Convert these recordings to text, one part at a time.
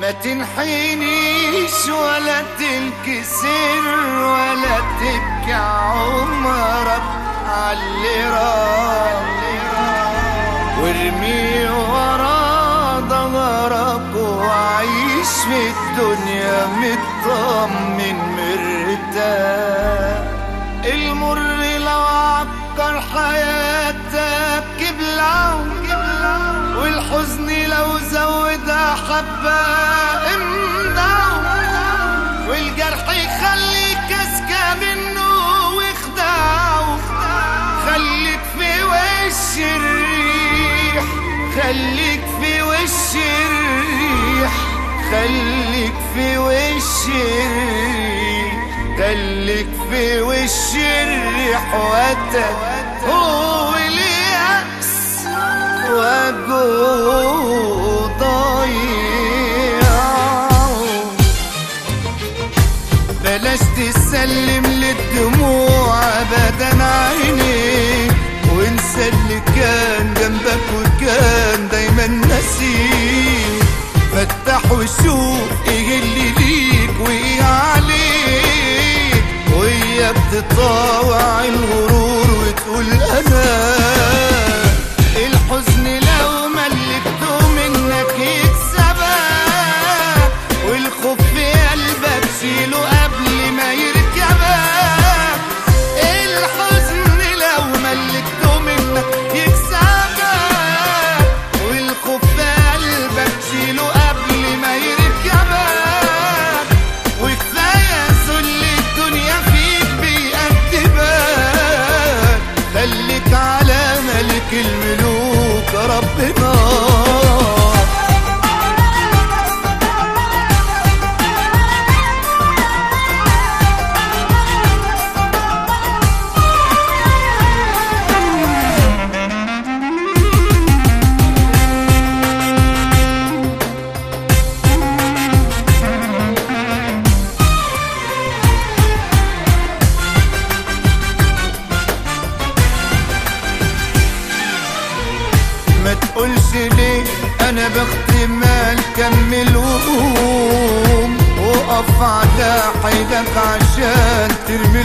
ما تنحينيش ولا تنكسر ولا تبكي عمرك عاللي راح وارمي ورا ظهرك وعيش في الدنيا مطمن مرتاح المر لو عكر حياتك كبلعه والحزن لو زودها حبة امدعه والجرح يخليك اسكى منه واخدعه خليك في وش الريح خليك في وش الريح خليك في وش الريح خليك في وش الريح وقتك هو اليأس وجو ضيع بلاش تسلم للدموع ابدا عينيك وانسى اللي كان جنبك وكان دايما نسيك فتح وشوف ايه اللي ليك وايه عليك وهي بتطاوع الغرور وتقول انا الحزن لو ملكته منك يكسبك والخوف في قلبك شيله قبل ما يركبك الحزن لو ملكته منك يكسبك والخوف في قلبك شيله قبل ما يركبك وكفاية ذل الدنيا فيك بيأدبك خليك على ملك الملوك ربنا ما تقولش ليه انا باختمال كمل وقوم وقف على حيلك عشان ترمي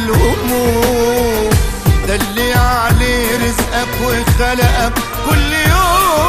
الهموم ده اللي عليه رزقك وخلقك كل يوم